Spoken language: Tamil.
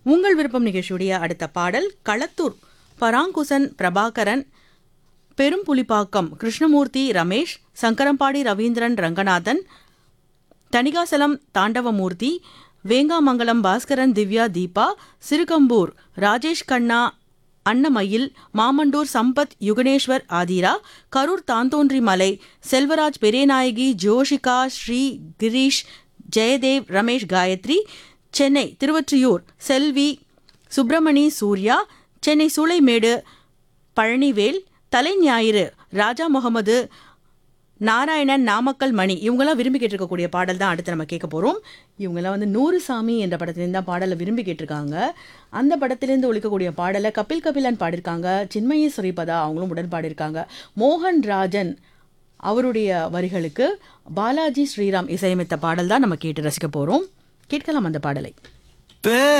உங்கள் விருப்பம் நிகழ்ச்சியுடைய அடுத்த பாடல் களத்தூர் பராங்குசன் பிரபாகரன் பெரும்புலிப்பாக்கம் கிருஷ்ணமூர்த்தி ரமேஷ் சங்கரம்பாடி ரவீந்திரன் ரங்கநாதன் தணிகாசலம் தாண்டவமூர்த்தி வேங்காமங்கலம் பாஸ்கரன் திவ்யா தீபா சிறுகம்பூர் ராஜேஷ் கண்ணா அன்னமயில் மாமண்டூர் சம்பத் யுகனேஸ்வர் ஆதிரா கரூர் தாந்தோன்றி மலை செல்வராஜ் பெரியநாயகி ஜோஷிகா ஸ்ரீ கிரீஷ் ஜெயதேவ் ரமேஷ் காயத்ரி சென்னை திருவொற்றியூர் செல்வி சுப்பிரமணி சூர்யா சென்னை சூளைமேடு பழனிவேல் தலைஞாயிறு ராஜா முகமது நாராயணன் நாமக்கல் மணி இவங்கெல்லாம் விரும்பி கேட்டிருக்கக்கூடிய பாடல் தான் அடுத்து நம்ம கேட்க போகிறோம் இவங்கெல்லாம் வந்து நூறு சாமி என்ற படத்துலேருந்து தான் பாடலை விரும்பி கேட்டிருக்காங்க அந்த படத்திலேருந்து ஒழிக்கக்கூடிய பாடலை கபில் கபிலன் பாடியிருக்காங்க சின்மயி ஸ்ரீபதா அவங்களும் உடன் பாடியிருக்காங்க மோகன் ராஜன் அவருடைய வரிகளுக்கு பாலாஜி ஸ்ரீராம் இசையமைத்த பாடல் தான் நம்ம கேட்டு ரசிக்க போகிறோம் கேட்கலாம் அந்த பாடலை பே